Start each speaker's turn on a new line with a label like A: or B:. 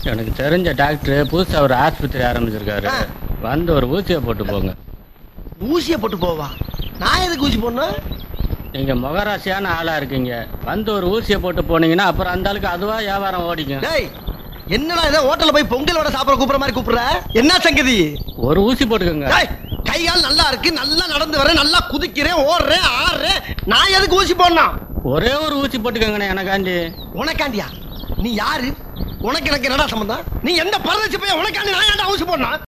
A: எனக்கு தெரிஞ்ச டாக்டர் புதுசா ஒரு ஆஸ்பத்திரி ஆரம்பிச்சிருக்காரு
B: ஆ.
A: வந்து ஒரு ஊசியை போட்டு போங்க
B: ஊசியை போட்டு போவா நான் எதுக்கு ஊசி போடணும்
A: நீங்க முகராசியான ஆளா இருக்கீங்க வந்து ஒரு ஊசியை போட்டு போனீங்கன்னா அப்புறம் அந்த ஆளுக்கு அதுவா வியாபாரம் ஓடிக்கும்
B: டேய் என்னடா இதை ஹோட்டல்ல போய் பொங்கல் வடை சாப்பிட கூப்பிடுற மாதிரி கூப்பிடுற என்ன சங்கதி
A: ஒரு ஊசி போட்டுக்கோங்க
B: டேய் கை கால் நல்லா இருக்கு நல்லா நடந்து வரேன் நல்லா குதிக்கிறேன் ஓடுறேன் ஆடுறேன் நான் எதுக்கு ஊசி போடணும்
A: ஒரே ஒரு ஊசி போட்டுக்கோங்கண்ணே எனக்காண்டி
B: உனக்காண்டியா நீ யாரு உனக்கு எனக்கு என்னடா சம்பந்தம் நீ எந்த பரதேசி போய் உனக்காண்டி நான் ஏன்டா ஊசி போடணும்